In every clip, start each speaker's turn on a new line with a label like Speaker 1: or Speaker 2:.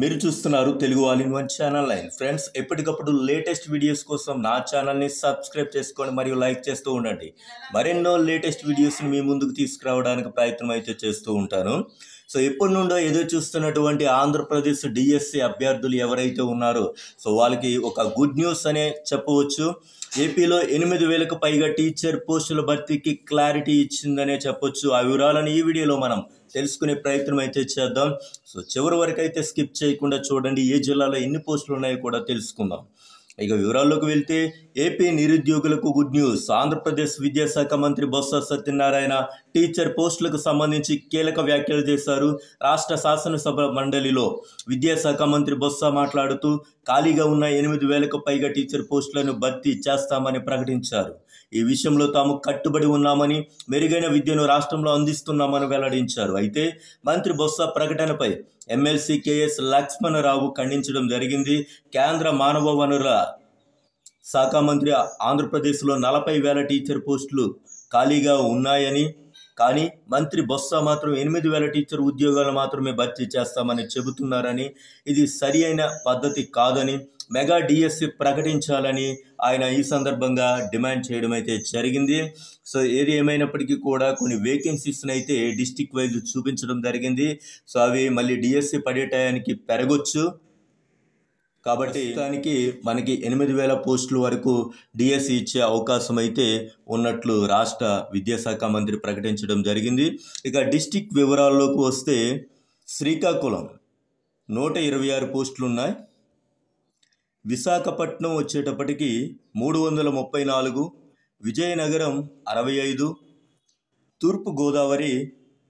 Speaker 1: మీరు చూస్తున్నారు Telugu all in one channel line friends ఎప్పటికప్పుడు లేటెస్ట్ వీడియోస్ కోసం నా ఛానల్ని సబ్స్క్రైబ్ చేసుకోండి మరియు లైక్ చేస్తూ ఉండండి మరెన్నో లేటెస్ట్ వీడియోస్ని మీ ముందుకు తీసుకురావడానికి ప్రయత్నం అయితే చేస్తూ ఉంటాను సో ఎప్పటి నుండో ఎదురు చూస్తున్నటువంటి ఆంధ్రప్రదేశ్ డిఎస్సి అభ్యర్థులు ఎవరైతే ఉన్నారో సో వాళ్ళకి ఒక గుడ్ న్యూస్ అనే చెప్పవచ్చు ఏపీలో ఎనిమిది వేలకు పైగా టీచర్ పోస్టుల భర్తీకి క్లారిటీ ఇచ్చిందనే చెప్పొచ్చు ఆ వివరాలను ఈ వీడియోలో మనం తెలుసుకునే ప్రయత్నం అయితే చేద్దాం సో చివరి వరకు అయితే స్కిప్ చేయకుండా చూడండి ఏ జిల్లాలో ఎన్ని పోస్టులు ఉన్నాయో కూడా తెలుసుకుందాం ఇక వివరాల్లోకి వెళ్తే ఏపీ నిరుద్యోగులకు గుడ్ న్యూస్ ఆంధ్రప్రదేశ్ విద్యాశాఖ మంత్రి బొత్స సత్యనారాయణ టీచర్ పోస్టులకు సంబంధించి కీలక వ్యాఖ్యలు చేశారు రాష్ట్ర శాసనసభ మండలిలో విద్యాశాఖ మంత్రి బొత్స మాట్లాడుతూ ఖాళీగా ఉన్న ఎనిమిది వేలకు పైగా టీచర్ పోస్టులను భర్తీ చేస్తామని ప్రకటించారు ఈ విషయంలో తాము కట్టుబడి ఉన్నామని మెరుగైన విద్యను రాష్ట్రంలో అందిస్తున్నామని వెల్లడించారు అయితే మంత్రి బొత్స ప్రకటనపై ఎమ్మెల్సీ కెఎస్ లక్ష్మణరావు ఖండించడం జరిగింది కేంద్ర మానవ వనరుల శాఖ మంత్రి ఆంధ్రప్రదేశ్లో నలభై వేల టీచర్ పోస్టులు ఖాళీగా ఉన్నాయని కానీ మంత్రి బొత్స మాత్రం ఎనిమిది వేల టీచర్ ఉద్యోగాలు మాత్రమే భర్తీ చేస్తామని చెబుతున్నారని ఇది సరి అయిన పద్ధతి కాదని మెగా డిఎస్సి ప్రకటించాలని ఆయన ఈ సందర్భంగా డిమాండ్ చేయడం అయితే జరిగింది సో ఏది ఏమైనప్పటికీ కూడా కొన్ని వేకెన్సీస్ని అయితే డిస్టిక్ వైజ్ చూపించడం జరిగింది సో అవి మళ్ళీ డిఎస్సి పడే టయానికి పెరగొచ్చు కాబట్టి దానికి మనకి ఎనిమిది వేల పోస్టుల వరకు డిఎస్సి ఇచ్చే అవకాశం అయితే ఉన్నట్లు రాష్ట్ర విద్యాశాఖ మంత్రి ప్రకటించడం జరిగింది ఇక డిస్టిక్ వివరాల్లోకి వస్తే శ్రీకాకుళం నూట ఇరవై ఆరు పోస్టులు ఉన్నాయి విశాఖపట్నం వచ్చేటప్పటికి మూడు వందల ముప్పై నాలుగు విజయనగరం అరవై ఐదు తూర్పుగోదావరి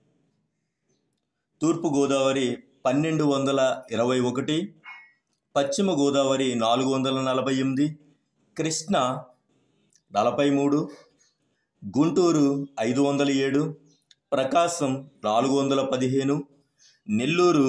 Speaker 1: తూర్పుగోదావరి పన్నెండు వందల ఇరవై ఒకటి పశ్చిమ గోదావరి నాలుగు వందల నలభై ఎనిమిది కృష్ణ నలభై మూడు గుంటూరు ఐదు వందల ఏడు ప్రకాశం నాలుగు వందల పదిహేను నెల్లూరు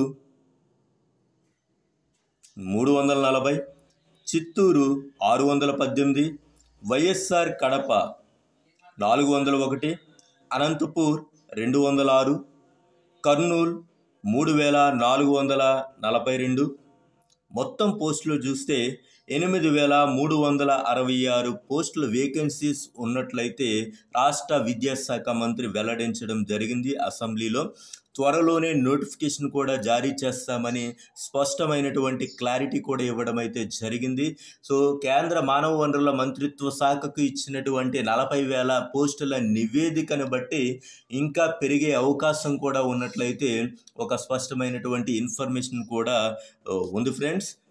Speaker 1: మూడు వందల నలభై చిత్తూరు ఆరు వందల పద్దెనిమిది వైఎస్ఆర్ కడప నాలుగు వందల ఒకటి అనంతపూర్ రెండు వందల ఆరు కర్నూలు మూడు వేల నాలుగు వందల నలభై రెండు మొత్తం పోస్టులు చూస్తే ఎనిమిది వేల మూడు వందల అరవై ఆరు పోస్టుల వేకెన్సీస్ ఉన్నట్లయితే రాష్ట్ర విద్యాశాఖ మంత్రి వెల్లడించడం జరిగింది అసెంబ్లీలో త్వరలోనే నోటిఫికేషన్ కూడా జారీ చేస్తామని స్పష్టమైనటువంటి క్లారిటీ కూడా ఇవ్వడం అయితే జరిగింది సో కేంద్ర మానవ వనరుల మంత్రిత్వ శాఖకు ఇచ్చినటువంటి నలభై వేల పోస్టుల నివేదికను బట్టి ఇంకా పెరిగే అవకాశం కూడా ఉన్నట్లయితే ఒక స్పష్టమైనటువంటి ఇన్ఫర్మేషన్ కూడా ఉంది ఫ్రెండ్స్